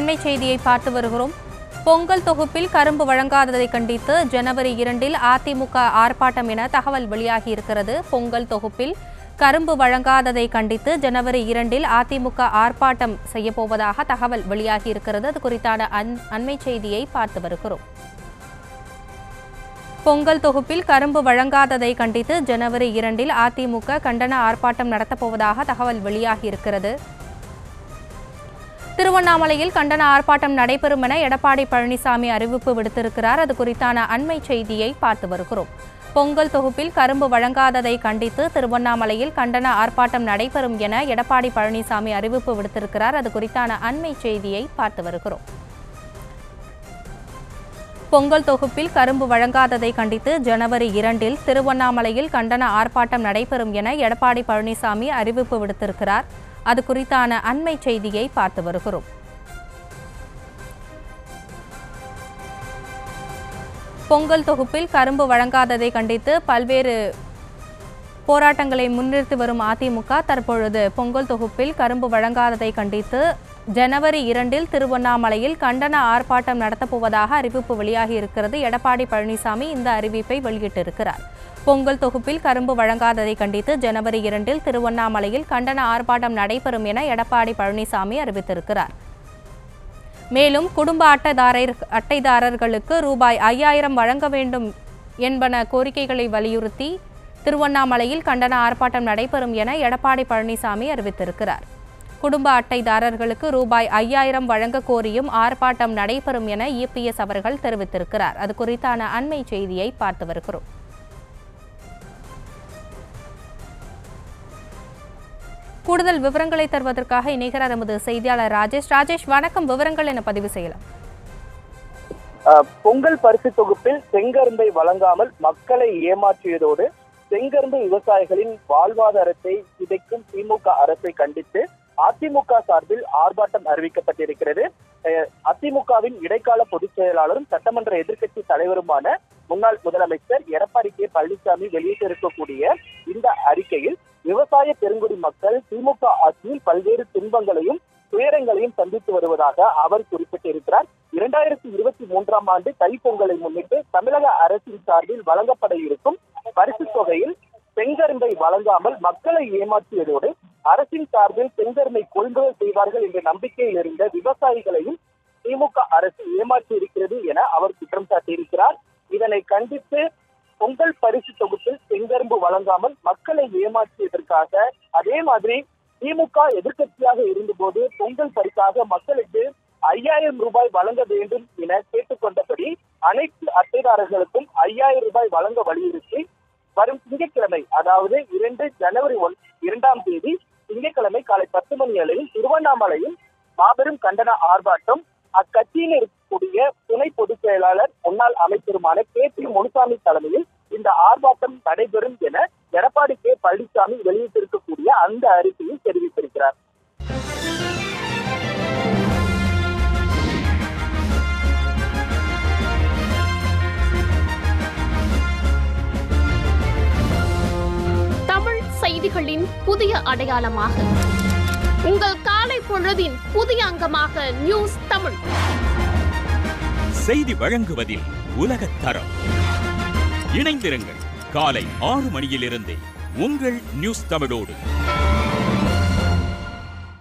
அண்மை செய்தியை பார்த்து வருகிறோம் பொங்கல் தொகுப்பில் கரும்பு வழங்காததை கண்டித்து ஜனவரி இரண்டில் அதிமுக ஆர்ப்பாட்டம் என தகவல் வெளியாகியிருக்கிறது பொங்கல் தொகுப்பில் கரும்பு வழங்காததை கண்டித்து ஜனவரி இரண்டில் அதிமுக ஆர்ப்பாட்டம் செய்யப்போவதாக தகவல் வெளியாகியிருக்கிறது அது குறித்தான அன் அண்மை செய்தியை பார்த்து வருகிறோம் பொங்கல் தொகுப்பில் கரும்பு வழங்காததை கண்டித்து ஜனவரி இரண்டில் அதிமுக கண்டன ஆர்ப்பாட்டம் நடத்தப்போவதாக தகவல் வெளியாகியிருக்கிறது திருவண்ணாமலையில் கண்டன ஆர்ப்பாட்டம் நடைபெறும் என எடப்பாடி பழனிசாமி அறிவிப்பு விடுத்திருக்கிறார் அது குறித்தான அண்மை செய்தியை பார்த்து வருகிறோம் பொங்கல் தொகுப்பில் கரும்பு வழங்காததை கண்டித்து திருவண்ணாமலையில் கண்டன ஆர்ப்பாட்டம் நடைபெறும் என எடப்பாடி பழனிசாமி அறிவிப்பு விடுத்திருக்கிறார் அது குறித்தான அண்மை செய்தியை பார்த்து வருகிறோம் பொங்கல் தொகுப்பில் கரும்பு வழங்காததை கண்டித்து ஜனவரி இரண்டில் திருவண்ணாமலையில் கண்டன ஆர்ப்பாட்டம் நடைபெறும் என எடப்பாடி பழனிசாமி அறிவிப்பு விடுத்திருக்கிறார் அது குறித்தான அண்மை செய்தியை பார்த்து வருகிறோம் பொங்கல் தொகுப்பில் கரும்பு வழங்காததை கண்டித்து பல்வேறு போராட்டங்களை முன்னிறுத்தி வரும் அதிமுக தற்பொழுது பொங்கல் தொகுப்பில் கரும்பு வழங்காததை கண்டித்து ஜனவரி இரண்டில் திருவண்ணாமலையில் கண்டன ஆர்ப்பாட்டம் நடத்தப்போவதாக அறிவிப்பு வெளியாகி இருக்கிறது எடப்பாடி பழனிசாமி இந்த அறிவிப்பை வெளியிட்டிருக்கிறார் பொங்கல் தொகுப்பில் கரும்பு வழங்காததை கண்டித்து ஜனவரி இரண்டில் திருவண்ணாமலையில் கண்டன ஆர்ப்பாட்டம் நடைபெறும் என எடப்பாடி பழனிசாமி அறிவித்திருக்கிறார் மேலும் குடும்ப அட்டைதாரர் அட்டைதாரர்களுக்கு ரூபாய் ஐயாயிரம் வழங்க வேண்டும் என்பன கோரிக்கைகளை வலியுறுத்தி திருவண்ணாமலையில் கண்டன ஆர்ப்பாட்டம் நடைபெறும் என எடப்பாடி பழனிசாமி அறிவித்திருக்கிறார் குடும்ப அட்டைதாரர்களுக்கு ரூபாய் ஐயாயிரம் வழங்க கோரியும் ஆர்ப்பாட்டம் நடைபெறும் என இபிஎஸ் அவர்கள் தெரிவித்திருக்கிறார் அது குறித்தான அண்மை செய்தியை பார்த்து வருகிறோம் கூடுதல் விவரங்களை தருவதற்காக இணைகிறார் நமது செய்தியாளர் ராஜேஷ் ராஜேஷ் வணக்கம் விவரங்கள் என பதிவு செய்யலாம் அஹ், பொங்கல் பரிசு தொகுப்பில் செங்கரும்பை வழங்காமல் மக்களை ஏமாற்றியதோடு செங்கரும்பு விவசாயிகளின் வாழ்வாதாரத்தை சிதைக்கும் திமுக அரசை கண்டித்து அதிமுக சார்பில் ஆர்ப்பாட்டம் அறிவிக்கப்பட்டிருக்கிறது அஹ், அதிமுகவின் இடைக்கால பொதுச் செயலாளரும் சட்டமன்ற எதிர்க்கட்சி தலைவருமான முன்னாள் முதலமைச்சர் எடப்பாடி கே பழனிசாமி வெளியிட்டிருக்கக்கூடிய இந்த அறிக்கையில் விவசாய பெருங்குடி மக்கள் திமுக ஆட்சியில் பல்வேறு துன்பங்களையும் துயரங்களையும் சந்தித்து வருவதாக அவர் குறிப்பிட்டிருக்கிறார் இரண்டாயிரத்தி இருபத்தி மூன்றாம் ஆண்டு தைப்பொங்கலை முன்னிட்டு தமிழக அரசின் சார்பில் வழங்கப்பட இருக்கும் பரிசு தொகையில் செங்கரும்பை வழங்காமல் மக்களை ஏமாற்றியதோடு அரசின் சார்பில் செங்கரும்பை கொள்முதல் செய்வார்கள் என்ற நம்பிக்கையில் இருந்த விவசாயிகளையும் திமுக அரசு ஏமாற்றி இருக்கிறது என அவர் குற்றம் சாட்டியிருக்கிறார் இதனை கண்டித்து பொங்கல் பரிசு தொகுப்பில் செங்கரும்பு வழங்காமல் மக்களை ஏமாற்றியதற்காக அதே மாதிரி திமுக எதிர்க்கட்சியாக இருந்தபோது பொங்கல் பரிசாக மக்களுக்கு ஐயாயிரம் ரூபாய் வழங்க வேண்டும் என கேட்டுக்கொண்டபடி அனைத்து அட்டைதாரர்களுக்கும் ஐயாயிரம் ரூபாய் வழங்க வலியுறுத்தி வரும் திங்கட்கிழமை அதாவது இரண்டு ஜனவரி ஒன் இரண்டாம் தேதி திங்கட்கிழமை காலை பத்து மணி அளவில் திருவண்ணாமலையில் மாபெரும் கண்டன ஆர்ப்பாட்டம் அக்கட்சியில் இருக்கக்கூடிய துணை பொதுச் செயலாளர் முன்னாள் அமைச்சருமான கே பி முனுசாமி தலைமையில் இந்த ஆர்ப்பாட்டம் நடைபெறும் என எடப்பாடி கே பழனிசாமி வெளியிட்டிருக்கக்கூடிய அந்த அறிக்கையில் தெரிவித்திருக்கிறார் தமிழ் செய்திகளின் புதிய அடையாளமாக உங்கள் காலை பொழுதின் புதிய அங்கமாக நியூஸ் தமிழ் செய்தி வழங்குவதில் உலகத் தரம் இணைந்திருங்கள் காலை ஆறு மணியிலிருந்தே உங்கள் நியூஸ் தமிழோடு